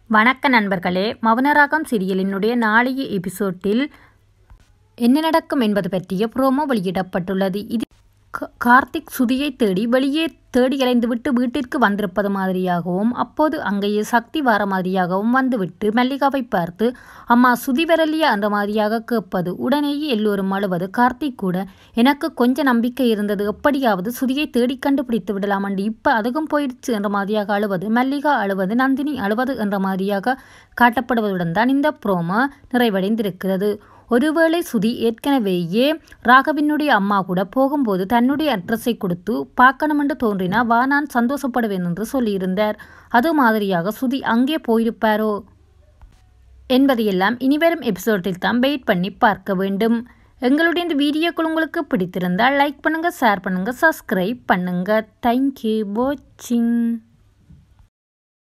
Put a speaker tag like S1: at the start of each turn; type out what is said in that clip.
S1: வணக்க நண்பர்களே மௌனராகம் சீரியலினுடைய நாளைய எபிசோட்டில் என்ன நடக்கும் என்பது பற்றிய ப்ரோமோ வெளியிடப்பட்டுள்ளது இது கா- கார்த்திக் சுதியை தேடி வெளியே தேடி அலைந்துவிட்டு வீட்டிற்கு வந்திருப்பது மாதிரியாகவும் அப்போது அங்கேயே சக்தி வர மாதிரியாகவும் வந்துவிட்டு மல்லிகாவை பார்த்து அம்மா சுதி வரலையா என்ற மாதிரியாக கேட்பது உடனேயே எல்லோரும் அழுவது கார்த்திக் கூட எனக்கு கொஞ்சம் நம்பிக்கை இருந்தது எப்படியாவது சுதியை தேடி கண்டுபிடித்து விடலாம் என்று இப்போ அதுவும் போயிடுச்சு என்ற மாதிரியாக அழுவது மல்லிகா அழுவது நந்தினி அழுவது என்ற மாதிரியாக காட்டப்படுவதுடன் தான் இந்த ப்ரோமோ நிறைவடைந்திருக்கிறது ஒருவேளை சுதி ஏற்கனவேயே ராகவினுடைய அம்மா கூட போகும்போது தன்னுடைய அட்ரஸை கொடுத்து பார்க்கணும் என்று தோன்றினா வா நான் சந்தோஷப்படுவேன் என்று சொல்லியிருந்தார் அது மாதிரியாக சுதி அங்கே போயிருப்பாரோ என்பதையெல்லாம் இனிவரும் எபிசோடில் தான் வெயிட் பண்ணி பார்க்க வேண்டும் எங்களுடைய இந்த வீடியோக்கள் உங்களுக்கு பிடித்திருந்தால் லைக் பண்ணுங்கள் ஷேர் பண்ணுங்கள் சப்ஸ்கிரைப் பண்ணுங்கள் தேங்க்யூ வாட்சிங்